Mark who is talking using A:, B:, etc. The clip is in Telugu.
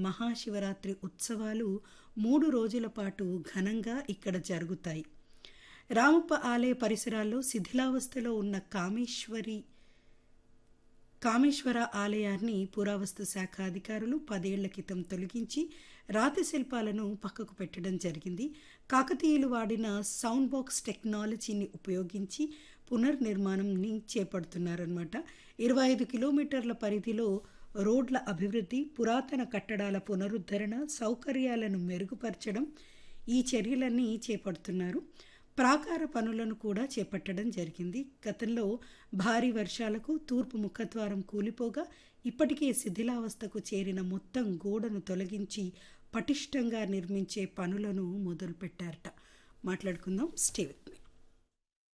A: మహాశివరాత్రి ఉత్సవాలు మూడు రోజుల పాటు ఘనంగా ఇక్కడ జరుగుతాయి రామప్ప ఆలయ పరిసరాల్లో శిథిలావస్థలో ఉన్న కామేశ్వరి కామేశ్వర ఆలయాన్ని పురావస్తు శాఖ అధికారులు పదేళ్ల క్రితం తొలగించి రాతి శిల్పాలను పక్కకు పెట్టడం జరిగింది కాకతీయులు వాడిన సౌండ్ బాక్స్ టెక్నాలజీని ఉపయోగించి పునర్నిర్మాణంని చేపడుతున్నారనమాట ఇరవై ఐదు కిలోమీటర్ల పరిధిలో రోడ్ల అభివృద్ధి పురాతన కట్టడాల పునరుద్ధరణ సౌకర్యాలను మెరుగుపరచడం ఈ చర్యలన్నీ చేపడుతున్నారు ప్రాకార పనులను కూడా చేపట్టడం జరిగింది గతంలో భారీ వర్షాలకు తూర్పు ముఖద్వారం కూలిపోగా ఇప్పటికే శిథిలావస్థకు చేరిన మొత్తం గోడను తొలగించి పటిష్టంగా నిర్మించే పనులను మొదలుపెట్టారట మాట్లాడుకుందాం స్టే విత్ మీ